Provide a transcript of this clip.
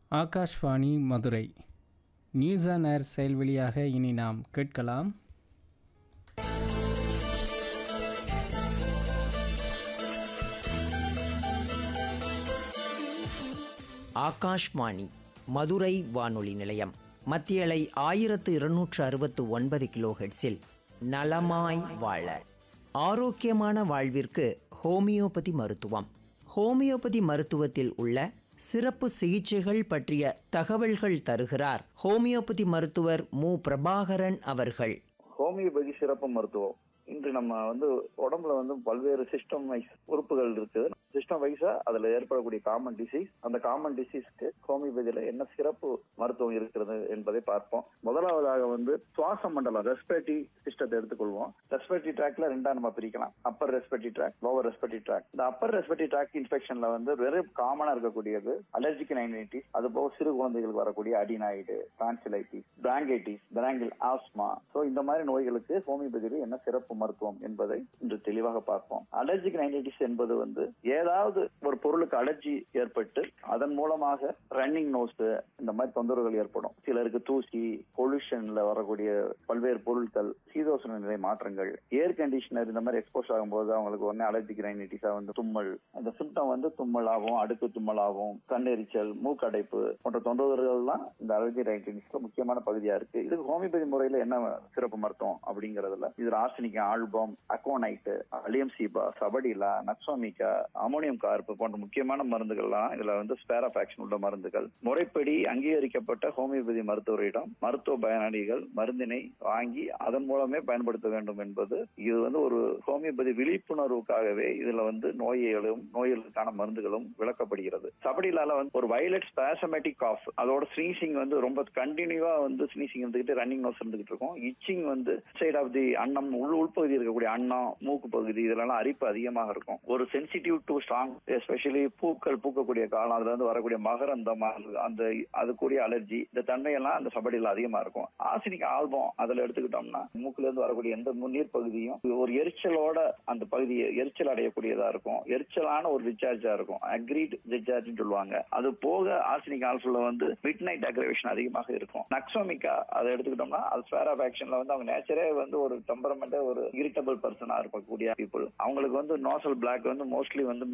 Akashvani Madurai news on air செயல்வழியாக இனி நாம் கேட்கலாம் ஆகாஷ்வாணி மதுரை வானொலி நிலையம் மத்திய அலை ஆயிரத்து இருநூற்று அறுபத்து ஒன்பது கிலோ ஹெட்ஸில் நலமாய் வாழ ஆரோக்கியமான வாழ்விற்கு ஹோமியோபதி மருத்துவம் ஹோமியோபதி மருத்துவத்தில் உள்ள சிறப்பு சிகிச்சைகள் பற்றிய தகவல்கள் தருகிறார் ஹோமியோபதி மருத்துவர் மு பிரபாகரன் அவர்கள் ஹோமியோபதி சிறப்பு மருத்துவம் இன்று நம்ம வந்து உடம்புல வந்து பல்வேறு சிஸ்டம் வைஸ் உறுப்புகள் இருக்குது சிஸ்டம் வைஸா அதுல ஏற்படக்கூடிய காமன் டிசீஸ் அந்த காமன் டிசீஸ்க்கு ஹோமியோபதியில என்ன சிறப்பு மருத்துவம் இருக்கிறது என்பதை பார்ப்போம் முதலாவதாக வந்து சுவாச மண்டலம் ரெஸ்பிரேட்டரி சிஸ்டத்தை எடுத்துக்கொள்வோம் ரெஸ்பிரேட்டரி ட்ராக்ல ரெண்டா நம்ம பிரிக்கலாம் upper respiratory tract lower respiratory tract இந்த அப்பர் ரெஸ்பிரேட்டரி ட்ராக் இன்ஃபெக்ஷன்ல வந்து வெறும் காமனா இருக்கக்கூடியது அலர்ஜிக் நைனைட்டிஸ் அது போக சிறு குழந்தைகளுக்கு வரக்கூடிய adenoid tonsillitis bronchitis bronchial asthma so இந்த மாதிரி நோய்களுக்கு ஹோமியோபதியில் என்ன சிறப்பு மருத்துவம் என்பதை இன்று தெளிவாக பார்ப்போம் அலர்ஜிக் நைனைட்டிஸ் என்பது வந்து ஏதாவது ஒரு பொருளுக்கு அலர்ஜி ஏற்பட்டு அதன் மூலமாக ரன்னிங் நோஸ் இந்த மாதிரி தொந்தரவுகள் ஏற்படும் சிலருக்கு தூசி பொல்யூஷன்ல வரக்கூடிய பல்வேறு பொருட்கள் சீதோசன நிலை மாற்றங்கள் ஏர் கண்டிஷனர் இந்த மாதிரி எக்ஸ்போஸ் ஆகும்போது அவங்களுக்கு உடனே அலர்ஜிக் ரைனைட்டிஸா வந்து தும்மல் அந்த சிம்டம் வந்து தும்மலாகும் அடுக்கு தும்மலாகும் கண்ணெரிச்சல் மூக்கடைப்பு போன்ற தொந்தரவுகள் தான் இந்த அலர்ஜி ரைனைட்டிஸ்ல முக்கியமான பகுதியா இருக்கு இது ஹோமியோபதி முறையில என்ன சிறப்பு மருத்துவம் அப்படிங்கறதுல இது arsenic album aconite allium cepa sabadilla nux vomica ammonium carb போன்ற முக்கியமான மருந்துகள்லாம் இதுல வந்து ஸ்பேராஃபாக்ஷன் உள்ள மருந்துகள் முறைப்படி அங்கீகரிக்கப்பட்ட ஹோமியோபதி மருத்துவரிடம் மருத்துவ பயனாளிகள் மருந்தினை வாங்கி அதன் மூலமே பயன்படுத்த வேண்டும் என்பது இது வந்து ஒரு ஹோமியோபதி விழிப்புணர்வுக்காகவே இதுல வந்து நோய்களும் நோய்களுக்கான மருந்துகளும் விளக்கப்படுகிறது சபடிலால வந்து ஒரு வயலட் ஸ்பாசமேட்டிக் காஃப் அதோட ஸ்னீசிங் வந்து ரொம்ப கண்டினியூவா வந்து ஸ்னீசிங் இருந்துகிட்டு ரன்னிங் நோஸ் இருந்துகிட்டு இருக்கும் இச்சிங் வந்து சைட் ஆஃப் தி அன்னம் உள் உள்பகுதி இருக்கக்கூடிய அன்னம் மூக்கு பகுதி இதெல்லாம் அரிப்பு அதிகமாக இருக்கும் ஒரு சென்சிட்டிவ் டு ஸ்ட்ராங் எஸ்பெஷலி பூக்கள் பூக்கக்கூடிய காலம் அதுல இருந்து வரக்கூடிய மகரந்தம் அது- அந்த அதுக்குரிய அலர்ஜி இந்த தன்மையெல்லாம் அந்த சபடியில் அதிகமா இருக்கும் ஆசினிக் ஆல்பம் அதுல எடுத்துக்கிட்டோம்னா மூக்குல இருந்து வரக்கூடிய எந்த நீர் பகுதியும் ஒரு எரிச்சலோட அந்த பகுதியை எரிச்சல் அடையக்கூடியதா இருக்கும் எரிச்சலான ஒரு டிஸ்சார்ஜா இருக்கும் அக்ரீட் டிஸ்சார்ஜ் சொல்லுவாங்க அது போக ஆர்சனிக் ஆல்ஃபுல வந்து மிட் நைட் அக்ரவேஷன் அதிகமாக இருக்கும் நக்ஸோமிக்கா அதை எடுத்துக்கிட்டோம்னா அது ஸ்பேர் ஆஃப் ஆக்ஷன்ல வந்து அவங்க நேச்சரே வந்து ஒரு டெம்பரமெண்ட் ஒரு இரிட்டபிள் பர்சனா இருக்கக்கூடிய பீப்புள் அவங்களுக்கு வந்து நோசல் பிளாக் வந்து மோஸ்ட்லி வந்து